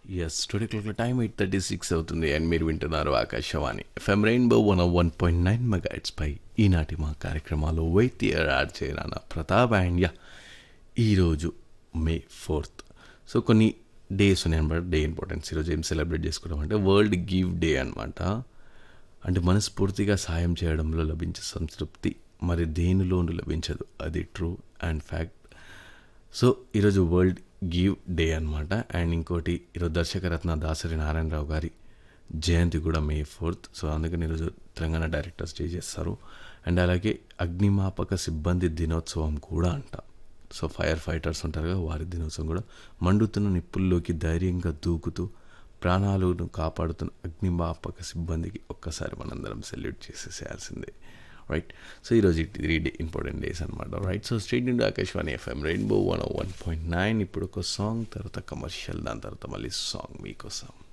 yes today clock time eight thirty six అవుతుంది and మీరు వింటున్నారు Akashvani FM rainbow one one point nine megahertz పై ఈనాటి మా కార్యక్రమాలు వైద్య యాడ్ చేయరాన ప్రతాప్ అండ్ యా ఈరోజు మే ఫోర్త్ సో కొన్ని డేస్ ఉన్నాయి అనమాట డే ఇంపార్టెన్స్ ఈరోజు ఏం సెలబ్రేట్ చేసుకోవడం అంటే వరల్డ్ గివ్ డే అనమాట అంటే మనస్ఫూర్తిగా సాయం చేయడంలో లభించే సంతృప్తి మరి దేనిలోనూ లభించదు అది ట్రూ అండ్ ఫ్యాక్ట్ సో ఈరోజు వరల్డ్ గివ్ డే అనమాట అండ్ ఇంకోటి ఈరోజు దర్శకరత్న దాసరి నారాయణరావు గారి జయంతి కూడా మే ఫోర్త్ సో అందుకని ఈరోజు తెలంగాణ డైరెక్టర్స్ డే చేస్తారు అండ్ అలాగే అగ్నిమాపక సిబ్బంది దినోత్సవం కూడా అంట సో ఫైర్ ఫైటర్స్ ఉంటారు కదా వారి దినోత్సవం కూడా మండుతున్న నిప్పుల్లోకి ధైర్యంగా దూకుతూ ప్రాణాలను కాపాడుతున్న అగ్నిమాపక సిబ్బందికి ఒక్కసారి మనందరం సెల్యూట్ చేసేసేయాల్సిందే రైట్ సో ఈరోజు త్రీ డే ఇంపార్టెంట్ డేస్ అనమాట రైట్ సో స్ట్రీట్ నుండి Akashvani FM rainbow one one point nine ఇప్పుడు ఒక సాంగ్ తర్వాత కమర్షియల్ దాని తర్వాత మళ్ళీ సాంగ్ మీకోసం